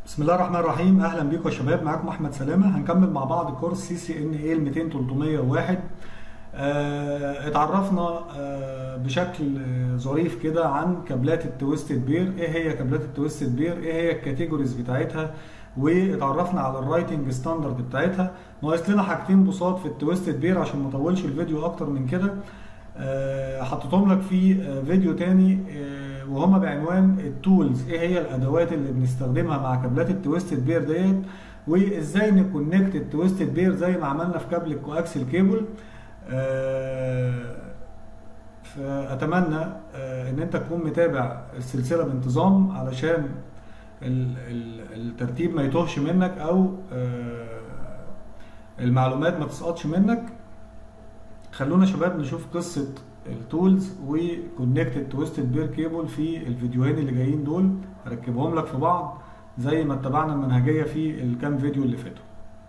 بسم الله الرحمن الرحيم اهلا بيكم يا شباب معاكم احمد سلامه هنكمل مع بعض كورس سي سي ان اي 200 301 آه اتعرفنا آه بشكل آه، ظريف كده عن كابلات التويستد بير ايه هي كابلات التويستد بير ايه هي الكاتيجوريز بتاعتها واتعرفنا على الرايتنج ستاندرد بتاعتها ناقص لنا حاجتين بساط في التويستد بير عشان ما اطولش الفيديو اكتر من كده آه، حطيتهم لك في آه، فيديو تاني آه، وهما بعنوان التولز ايه هي الادوات اللي بنستخدمها مع كابلات التويستد بير ديت وازاي نكونكت التويستد بير زي ما عملنا في كابل الكواكسل كيبل آه، فاتمنى آه، ان انت تكون متابع السلسله بانتظام علشان ال- ال- الترتيب ما يتوهش منك او آه، المعلومات ما تسقطش منك خلونا يا شباب نشوف قصة التولز وكونكتد تويستد بير كيبل في الفيديوهين اللي جايين دول هركبهم لك في بعض زي ما اتبعنا المنهجية في الكام فيديو اللي فاتوا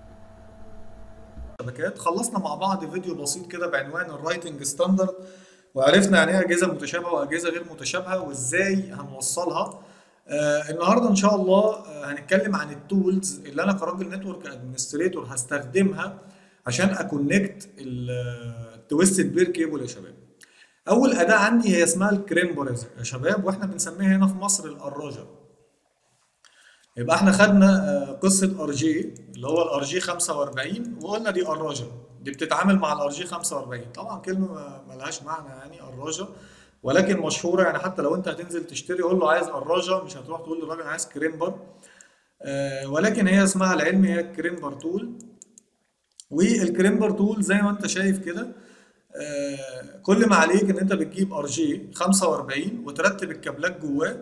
شبكات خلصنا مع بعض فيديو بسيط كده بعنوان الرايتنج ستاندرد وعرفنا يعني ايه اجهزه متشابهه واجهزه غير متشابهه وازاي هنوصلها آه النهارده ان شاء الله آه هنتكلم عن التولز اللي انا كراجل نتورك ادمنستريتور هستخدمها عشان اكونكت التويستد بير كيبل يا شباب اول اداه عندي هي اسمها الكريمبر يا شباب واحنا بنسميها هنا في مصر القراجه يبقى احنا خدنا آه، قصه ار جي اللي هو الار جي 45 وقلنا دي قراجه دي بتتعامل مع الار جي 45 طبعا كلمه ما- ملهاش معنى يعني قراجه ولكن مشهوره يعني حتى لو انت هتنزل تشتري قول له عايز قراجه مش هتروح تقول للراجل عايز كريمبر آه، ولكن هي اسمها العلمي هي الكريمبر تول والكريمبر تول زي ما انت شايف كده آه، كل ما عليك ان انت بتجيب ار جي 45 وترتب الكابلات جواه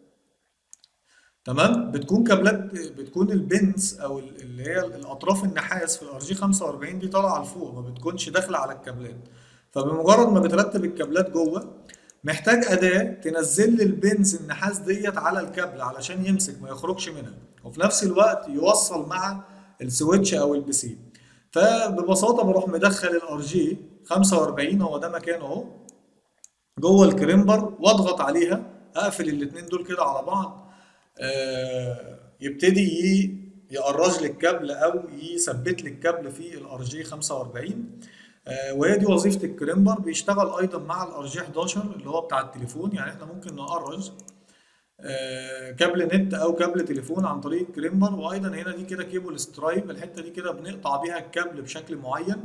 تمام بتكون كابلات بتكون البنز او ال- اللي هي الاطراف النحاس في الار جي 45 دي طالعه لفوق ما بتكونش داخله على الكابلات فبمجرد ما بترتب الكابلات جوه محتاج اداه تنزل لي البنز النحاس ديت على الكابل علشان يمسك ما يخرجش منها وفي نفس الوقت يوصل مع السويتش او البي سي فببساطه بروح مدخل الار جي 45 هو ده مكانه اهو جوه الكريمبر واضغط عليها اقفل الاتنين دول كده على بعض آه، يبتدي ي- يقرج لي الكابل او يثبت لي الكابل في الار جي 45 آه، وهي دي وظيفه الكريمبر بيشتغل ايضا مع الار جي 11 اللي هو بتاع التليفون يعني احنا ممكن نقرج آه، كابل نت او كابل تليفون عن طريق الكريمبر وايضا هنا دي كده كيبل سترايب الحته دي كده بنقطع بيها الكابل بشكل معين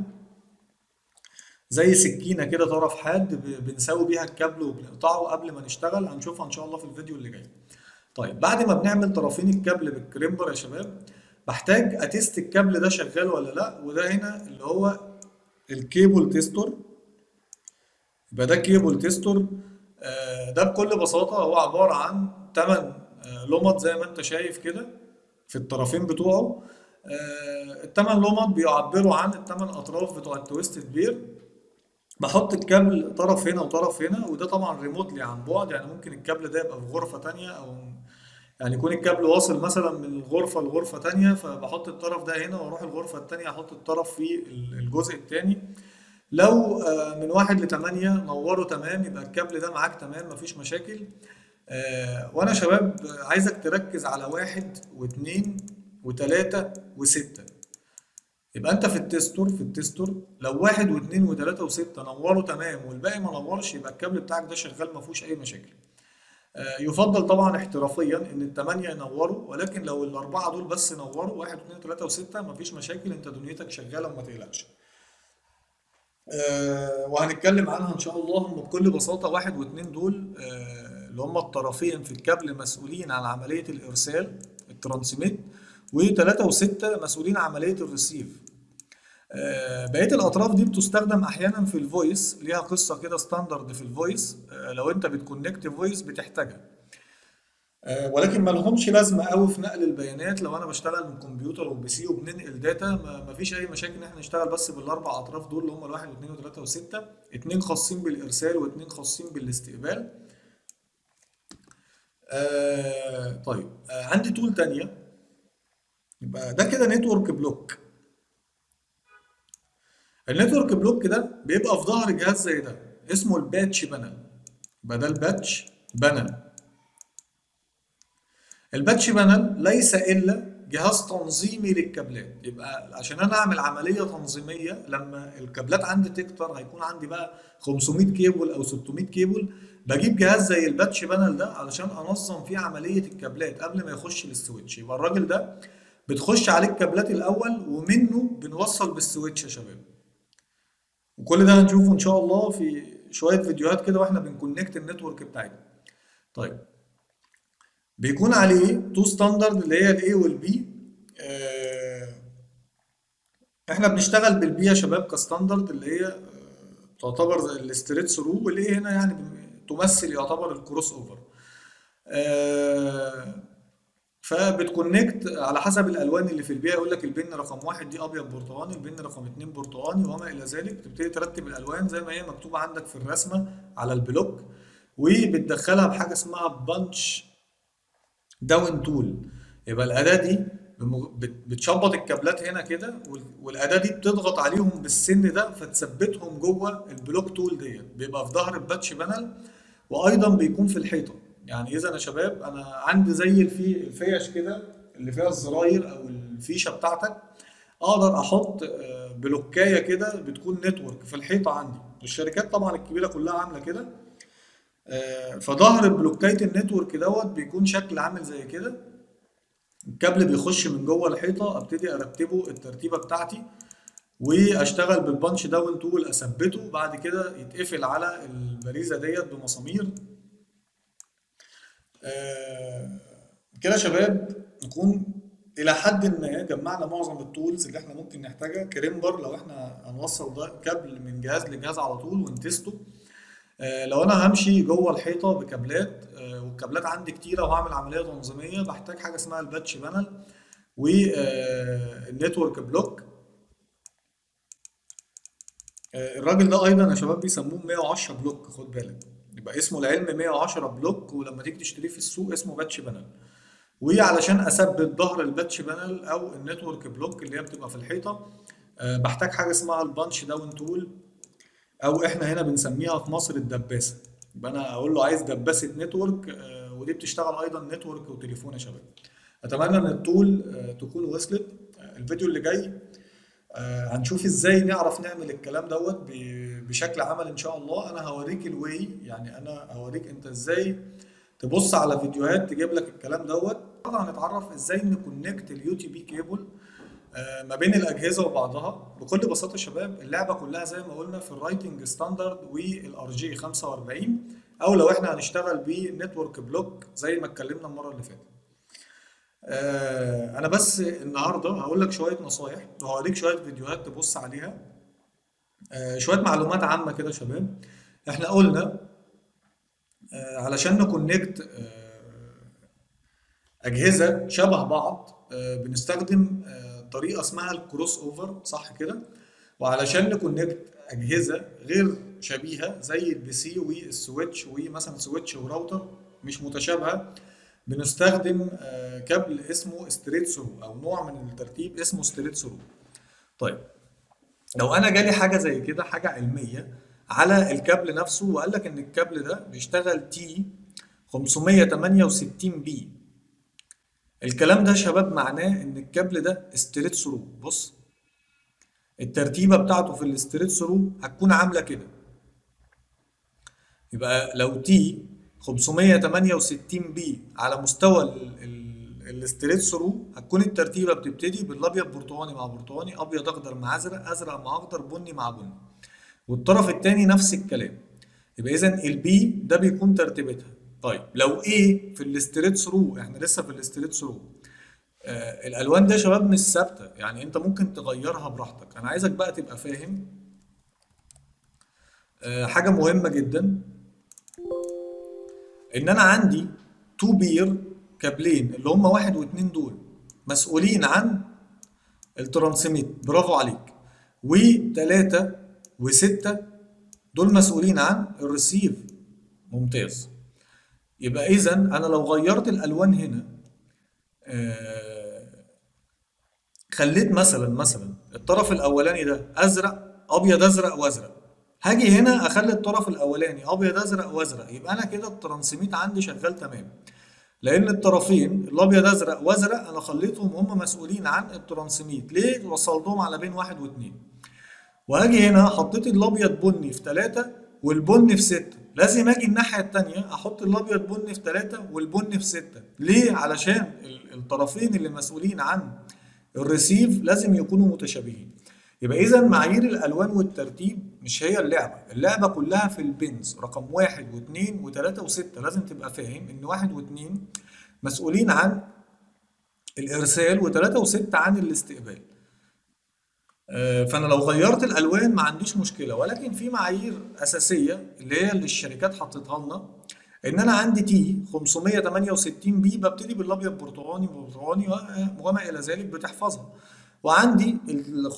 زي سكينه كده طرف حاد ب- بنساوي بيها الكابل وبنقطعه قبل ما نشتغل هنشوفها ان شاء الله في الفيديو اللي جاي طيب بعد ما بنعمل طرفين الكابل بالكريمبر يا شباب بحتاج اتست الكابل ده شغال ولا لا وده هنا اللي هو الكيبل تيستور يبقى ده كيبل تيستور آه، ده بكل بساطة هو عبارة عن 8 لمط زي ما انت شايف كده في الطرفين بتوعه آه، الثمان لمط بيعبروا عن الثمان اطراف بتوع التويستد بير بحط الكابل طرف هنا وطرف هنا وده طبعا ريموتلي عن بعد يعني ممكن الكابل ده يبقى في غرفة تانية او يعني يكون الكابل واصل مثلا من الغرفة لغرفة تانية فبحط الطرف ده هنا واروح الغرفة التانية احط الطرف في الجزء التاني لو آه، من واحد لتمانية نوره تمام يبقى الكابل ده معاك تمام مفيش مشاكل آه، وانا شباب عايزك تركز على واحد واثنين وثلاثة وستة يبقى انت في التستور في التستور لو واحد واثنين وثلاثة وستة نوروا تمام والباقي ما نورش يبقى الكابل بتاعك ده شغال ما فيهوش اي مشاكل آه، يفضل طبعا احترافيا ان الثمانية ينوروا ولكن لو الاربعة دول بس نوروا واحد واثنين وثلاثة وستة مفيش مشاكل انت دنيتك شغالة وما تقلقش آه، وهنتكلم عنها ان شاء الله هم بكل بساطه واحد واثنين دول آه، اللي هم الطرفين في الكابل مسؤولين عن عمليه الارسال الترانسميت وثلاثه وسته مسؤولين عن عمليه الريسيف آه، بقيه الاطراف دي بتستخدم احيانا في الفويس ليها قصه كده ستاندرد في الفويس آه، لو انت بتكونكت فويس بتحتاجها آه، ولكن ما لهمش لازمه قوي في نقل البيانات لو انا بشتغل من كمبيوتر وبي سي وبننقل داتا ما ما فيش اي مشاكل ان احنا نشتغل بس بالاربع اطراف دول اللي هم الواحد واثنين وثلاثه وسته اتنين خاصين بالارسال واثنين خاصين بالاستقبال آه طيب آه عندي تول تانية يبقى ده كده نتورك بلوك النتورك بلوك ده بيبقى في ظهر جهاز زي ده اسمه الباتش بانل يبقى ده الباتش بانل الباتش بانل ليس الا جهاز تنظيمي للكابلات يبقى عشان انا اعمل عمليه تنظيميه لما الكابلات عندي تكتر هيكون عندي بقى 500 كيبل او 600 كيبل بجيب جهاز زي الباتش بانل ده علشان انظم فيه عمليه الكابلات قبل ما يخش للسويتش يبقى الراجل ده بتخش عليه الكابلات الاول ومنه بنوصل بالسويتش يا شباب وكل ده هنشوفه ان شاء الله في شويه فيديوهات كده واحنا بنكونكت النتورك بتاعتنا طيب بيكون عليه تو ستاندرد اللي هي الاي والبي احنا بنشتغل بالبي يا شباب كستاندرد اللي هي آه، تعتبر زي الستريت ثرو والاي هنا يعني بن- تمثل يعتبر الكروس اوفر آه، فبتكونكت على حسب الالوان اللي في البيئه يقول لك البن رقم واحد دي ابيض برتقاني البن رقم اتنين برتقاني وما الى ذلك تبتدي ترتب الالوان زي ما هي مكتوبه عندك في الرسمه على البلوك وبتدخلها بحاجه اسمها بانش داون تول يبقى الاداه دي بم- بت- بتشبط الكابلات هنا كده وال- والاداه دي بتضغط عليهم بالسن ده فتثبتهم جوه البلوك تول ديت بيبقى في ظهر الباتش بانل وايضا بيكون في الحيطه يعني اذا يا شباب انا عندي زي الفي الفيش كده اللي فيها الزراير او الفيشه بتاعتك اقدر احط آه، بلوكايه كده بتكون نتورك في الحيطه عندي الشركات طبعا الكبيره كلها عامله كده آه، فظهر بلوكايه النتورك دوت بيكون شكل عامل زي كده الكابل بيخش من جوه الحيطه ابتدي ارتبه الترتيبه بتاعتي واشتغل بالبانش داون تول اثبته بعد كده يتقفل على البريزه ديت بمسامير آه، كده يا شباب نكون الى حد ما جمعنا معظم التولز اللي احنا ممكن نحتاجها كريمبر لو احنا هنوصل ده كابل من جهاز لجهاز على طول ونتسته آه، لو انا همشي جوه الحيطه بكابلات آه، والكابلات عندي كتيره وهعمل عمليه تنظيميه بحتاج حاجه اسمها الباتش بانل والنتورك بلوك آه، الراجل ده ايضا يا شباب بيسموه 110 بلوك خد بالك يبقى اسمه العلم 110 بلوك ولما تيجي تشتريه في السوق اسمه باتش بانل وعلشان اثبت ظهر الباتش بانل او النتورك بلوك اللي هي بتبقى في الحيطه آه، بحتاج حاجه اسمها البانش داون تول او احنا هنا بنسميها في مصر الدباسه يبقى انا اقول له عايز دباسه نتورك آه، ودي بتشتغل ايضا نتورك وتليفون يا شباب اتمنى ان التول آه، تكون وصلت آه، الفيديو اللي جاي آه، هنشوف ازاي نعرف نعمل الكلام دوت ب- بشكل عمل ان شاء الله انا هوريك الواي يعني انا هوريك انت ازاي تبص على فيديوهات تجيب لك الكلام دوت طبعا هنتعرف ازاي نكونكت اليو تي بي كيبل آه، ما بين الاجهزه وبعضها بكل بساطه يا شباب اللعبه كلها زي ما قلنا في الرايتنج ستاندرد والار جي 45 او لو احنا هنشتغل بنتورك بلوك زي ما اتكلمنا المره اللي فاتت آه، انا بس النهارده هقول لك شويه نصايح وهوريك شويه فيديوهات تبص عليها آه، شويه معلومات عامه كده يا شباب احنا قلنا آه، علشان نكونكت آه، اجهزه شبه بعض آه، بنستخدم آه، طريقه اسمها الكروس اوفر صح كده وعلشان نكونكت اجهزه غير شبيهه زي البي سي والسويتش ومثلا سويتش وراوتر مش متشابهه بنستخدم آه، كابل اسمه ستريت ثرو او نوع من الترتيب اسمه ستريت ثرو طيب لو انا جالي حاجه زي كده حاجه علميه على الكابل نفسه وقال لك ان الكابل ده بيشتغل تي 568 بي الكلام ده يا شباب معناه ان الكابل ده ستريت ثرو بص الترتيبه بتاعته في الستريت ثرو هتكون عامله كده يبقى لو تي 568 بي على مستوى الستريت ثرو هتكون الترتيبه بتبتدي بالابيض برتقاني مع برتقاني ابيض اخضر مع ازرق ازرق مع اخضر بني مع بني والطرف الثاني نفس الكلام يبقى اذا البي ده بيكون ترتيبتها طيب لو ايه في الستريت ثرو احنا لسه في الستريت ثرو آه الالوان دي يا شباب مش ثابته يعني انت ممكن تغيرها براحتك انا عايزك بقى تبقى فاهم آه حاجه مهمه جدا ان انا عندي تو بير كابلين اللي هم واحد واتنين دول مسؤولين عن الترانسميت برافو عليك وتلاتة وستة دول مسؤولين عن الريسيف ممتاز يبقى اذا انا لو غيرت الالوان هنا آه، خليت مثلا مثلا الطرف الاولاني ده ازرق ابيض ازرق وازرق هاجي هنا اخلي الطرف الاولاني ابيض ازرق وازرق يبقى انا كده الترانسميت عندي شغال تمام لان الطرفين الابيض ازرق وازرق انا خليتهم هم مسؤولين عن الترانسميت ليه وصلتهم على بين واحد واثنين واجي هنا حطيت الابيض بني في ثلاثة والبني في ستة لازم اجي الناحية التانية احط الابيض بني في ثلاثة والبني في ستة ليه علشان ال- الطرفين اللي مسؤولين عن الريسيف لازم يكونوا متشابهين يبقى اذا معايير الالوان والترتيب مش هي اللعبه اللعبه كلها في البنز رقم واحد واثنين وثلاثه وسته لازم تبقى فاهم ان واحد واثنين مسؤولين عن الارسال وثلاثه وسته عن الاستقبال آه، فانا لو غيرت الالوان ما عنديش مشكله ولكن في معايير اساسيه اللي هي اللي الشركات حطتها لنا ان انا عندي تي 568 بي ببتدي بالابيض برتقاني برتقاني و- وما الى ذلك بتحفظها وعندي ال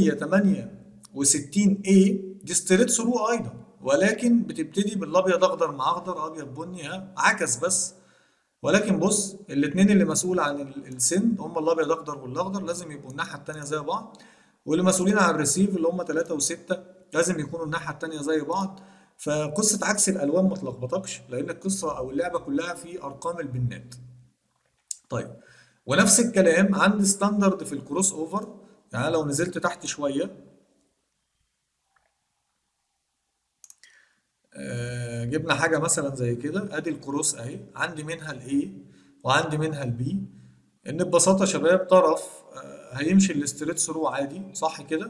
568 اي دي ستريت ثرو ايضا ولكن بتبتدي بالابيض اخضر مع اخضر ابيض بني ها عكس بس ولكن بص الاثنين اللي مسؤول عن ال- السن هم الابيض اخضر والاخضر لازم يبقوا الناحيه الثانيه زي بعض واللي مسؤولين عن الريسيف اللي هم 3 و6 لازم يكونوا الناحيه الثانيه زي بعض فقصه عكس الالوان ما تلخبطكش لان القصه او اللعبه كلها في ارقام البنات طيب ونفس الكلام عندي ستاندرد في الكروس اوفر يعني لو نزلت تحت شويه آه، جبنا حاجة مثلا زي كده ادي الكروس اهي عندي منها الاي وعندي منها البي ان ببساطة شباب طرف آه، هيمشي الاستريت ثرو عادي صح كده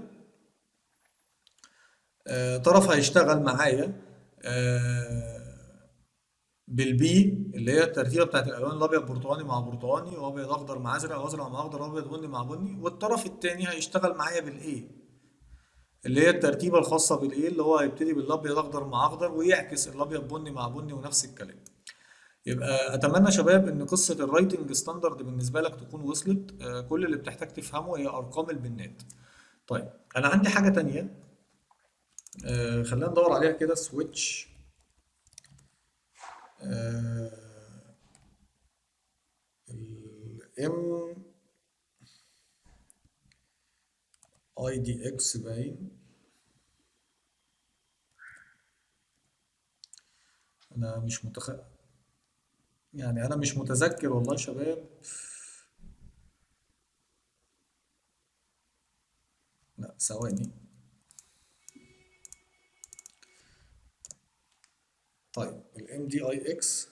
آه، طرف هيشتغل معايا آه، بالبي اللي هي الترتيبة بتاعت الالوان الابيض برتقاني مع برتقاني وابيض اخضر مع ازرق وازرق مع اخضر وابيض بني مع بني والطرف التاني هيشتغل معايا بالاي اللي هي الترتيبة الخاصة بالايه اللي هو هيبتدي بالابيض اخضر مع اخضر ويعكس الابيض بني مع بني ونفس الكلام يبقى اتمنى شباب ان قصة الرايتنج ستاندرد بالنسبة لك تكون وصلت آه، كل اللي بتحتاج تفهمه هي ارقام البنات طيب انا عندي حاجة تانية آه، خلينا ندور عليها كده سويتش الام اي دي اكس باين انا مش متخ... يعني انا مش متذكر والله يا شباب لا ثواني طيب الام دي اي اكس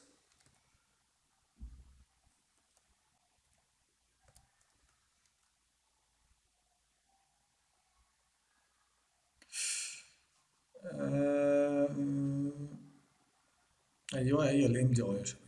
ايوه هي الام دي اي يا شباب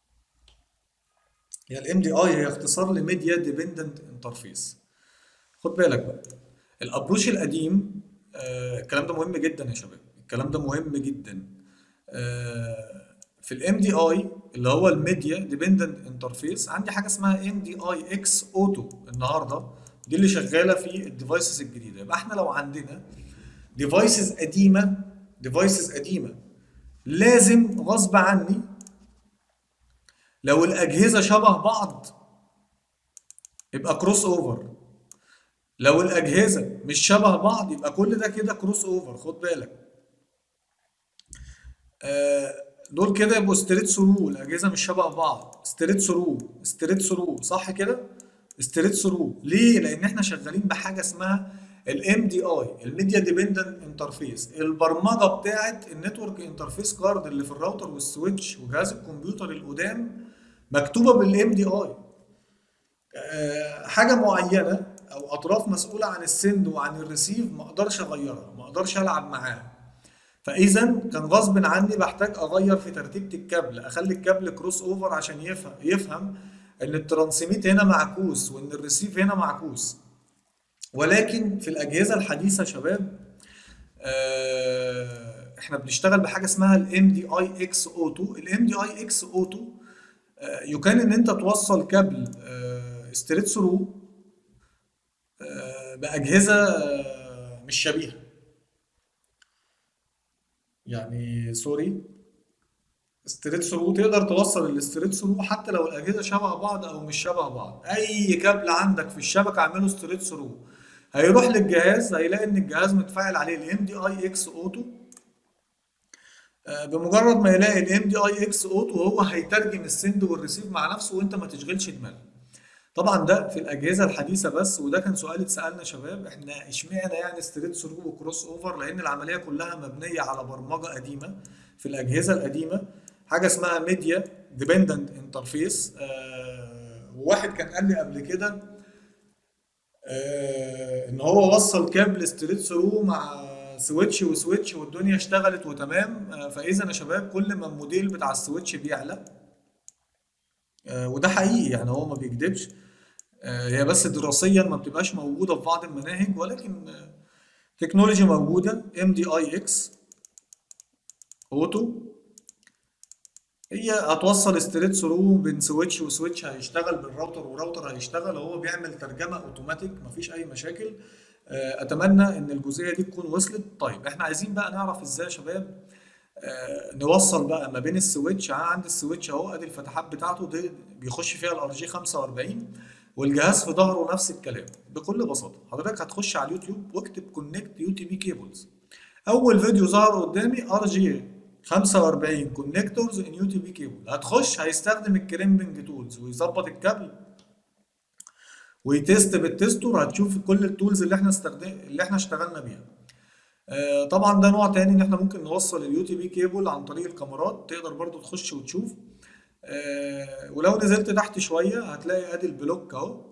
هي الام دي اي هي اختصار لميديا ديبندنت انترفيس خد بالك بقى الابروش القديم آه الكلام ده مهم جدا يا شباب الكلام ده مهم جدا آه في الام دي اي اللي هو الميديا ديبندنت انترفيس عندي حاجه اسمها ام دي اي اكس اوتو النهارده دي اللي شغاله في الديفايسز الجديده يبقى احنا لو عندنا ديفايسز قديمه ديفايسز قديمه لازم غصب عني لو الاجهزه شبه بعض يبقى كروس اوفر لو الاجهزه مش شبه بعض يبقى كل ده كده كروس اوفر خد بالك آه، دول كده يبقوا ستريت ثرو الاجهزه مش شبه بعض ستريت ثرو ستريت ثرو صح كده ستريت ثرو ليه لان احنا شغالين بحاجه اسمها الام دي اي الميديا ديبندنت انترفيس البرمجه بتاعه النتورك انترفيس كارد اللي في الراوتر والسويتش وجهاز الكمبيوتر القدام مكتوبه بالام دي اي حاجه معينه او اطراف مسؤوله عن السند وعن الريسيف ما اقدرش اغيرها ما اقدرش العب معاها فاذا كان غصب عني بحتاج اغير في ترتيبه الكابل اخلي الكابل كروس اوفر عشان يفهم يفهم ان الترانسميت هنا معكوس وان الريسيف هنا معكوس ولكن في الاجهزه الحديثه يا شباب آه، احنا بنشتغل بحاجه اسمها الام دي اي اكس اوتو الام دي اي اكس اوتو يمكن ان انت توصل كابل ستريت ثرو باجهزه آه، مش شبيهه يعني سوري ستريت ثرو تقدر توصل الستريت ثرو حتى لو الاجهزه شبه بعض او مش شبه بعض اي كابل عندك في الشبكه اعمله ستريت ثرو هيروح للجهاز هيلاقي ان الجهاز متفاعل عليه الام دي اي اكس اوتو آه، بمجرد ما يلاقي الام دي اي اكس اوتو هو هيترجم السند والريسيف مع نفسه وانت ما تشغلش دماغك طبعا ده في الاجهزه الحديثه بس وده كان سؤال اتسالنا شباب احنا اشمعنى يعني ستريت ثرو وكروس اوفر لان العمليه كلها مبنيه على برمجه قديمه في الاجهزه القديمه حاجه اسمها ميديا ديبندنت انترفيس وواحد كان قال لي قبل كده آه، ان هو وصل كابل ستريت ثرو مع سويتش وسويتش والدنيا اشتغلت وتمام آه، فاذا يا شباب كل ما الموديل بتاع السويتش بيعلى آه، وده حقيقي يعني هو ما بيكذبش آه، هي بس دراسيا ما بتبقاش موجوده في بعض المناهج ولكن آه، تكنولوجي موجوده ام دي اي اكس اوتو هي هتوصل ستريت ثرو بين سويتش وسويتش هيشتغل بالراوتر وراوتر هيشتغل هو بيعمل ترجمه اوتوماتيك مفيش اي مشاكل آه، اتمنى ان الجزئيه دي تكون وصلت طيب احنا عايزين بقى نعرف ازاي يا شباب آه، نوصل بقى ما بين السويتش اه عندي السويتش اهو ادي الفتحات بتاعته دي بيخش فيها الار جي 45 والجهاز في ظهره نفس الكلام بكل بساطه حضرتك هتخش على اليوتيوب واكتب كونكت يو تي بي كيبلز اول فيديو ظهر قدامي ار جي 45 كونكتورز ان يو تي بي كيبل هتخش هيستخدم الكريمبنج تولز ويظبط الكابل ويتست بالتستور هتشوف كل التولز اللي احنا استخدم اللي احنا اشتغلنا بيها آه، طبعا ده نوع تاني ان احنا ممكن نوصل اليو تي بي كيبل عن طريق الكاميرات تقدر برضو تخش وتشوف آه، ولو نزلت تحت شوية هتلاقي ادي البلوك اهو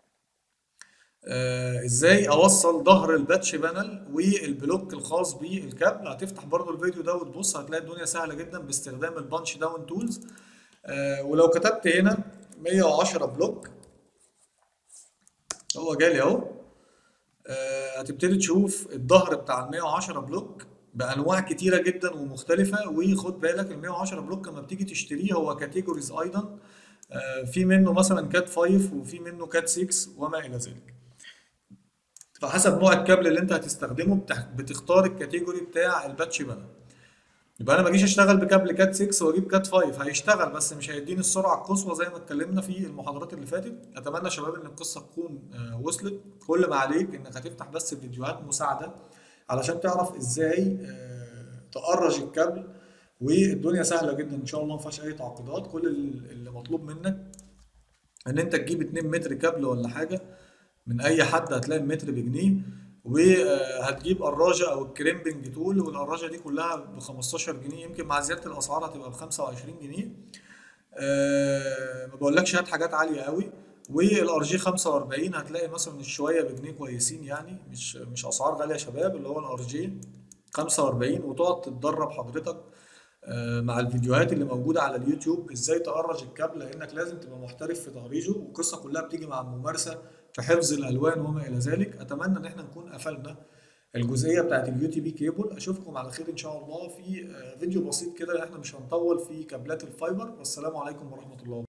آه، ازاي اوصل ظهر الباتش بانل والبلوك الخاص بالكابل هتفتح برضو الفيديو ده وتبص هتلاقي الدنيا سهلة جدا باستخدام البانش داون تولز ولو كتبت هنا 110 بلوك هو جالي اهو آه، هتبتدي تشوف الظهر بتاع ال 110 بلوك بانواع كتيره جدا ومختلفه وخد بالك ال 110 بلوك لما بتيجي تشتريه هو كاتيجوريز ايضا آه، في منه مثلا كات 5 وفي منه كات 6 وما الى ذلك فحسب نوع الكابل اللي انت هتستخدمه بتح- بتختار الكاتيجوري بتاع الباتش بانل يبقى انا ما اجيش اشتغل بكابل كات 6 واجيب كات 5 هيشتغل بس مش هيديني السرعه القصوى زي ما اتكلمنا في المحاضرات اللي فاتت اتمنى يا شباب ان القصه تكون آه، وصلت كل ما عليك انك هتفتح بس فيديوهات مساعده علشان تعرف ازاي آه، تأرج الكابل والدنيا سهله جدا ان شاء الله ما فيهاش اي تعقيدات كل اللي مطلوب منك ان انت تجيب 2 متر كابل ولا حاجه من اي حد هتلاقي المتر بجنيه وهتجيب قراجه او الكريمبنج تول والقراجه دي كلها ب 15 جنيه يمكن مع زياده الاسعار هتبقى ب 25 جنيه آه، ما بقولكش هات حاجات عاليه قوي والار جي 45 هتلاقي مثلا الشويه بجنيه كويسين يعني مش مش اسعار غاليه يا شباب اللي هو الار جي 45 وتقعد تتدرب حضرتك آه، مع الفيديوهات اللي موجوده على اليوتيوب ازاي تأرج الكابل لانك لازم تبقى محترف في تأريجه والقصه كلها بتيجي مع الممارسه في حفظ الالوان وما الى ذلك اتمنى ان احنا نكون قفلنا الجزئيه بتاعت اليو تي بي كيبل اشوفكم على خير ان شاء الله في آه، فيديو بسيط كده احنا مش هنطول في كابلات الفايبر والسلام عليكم ورحمه الله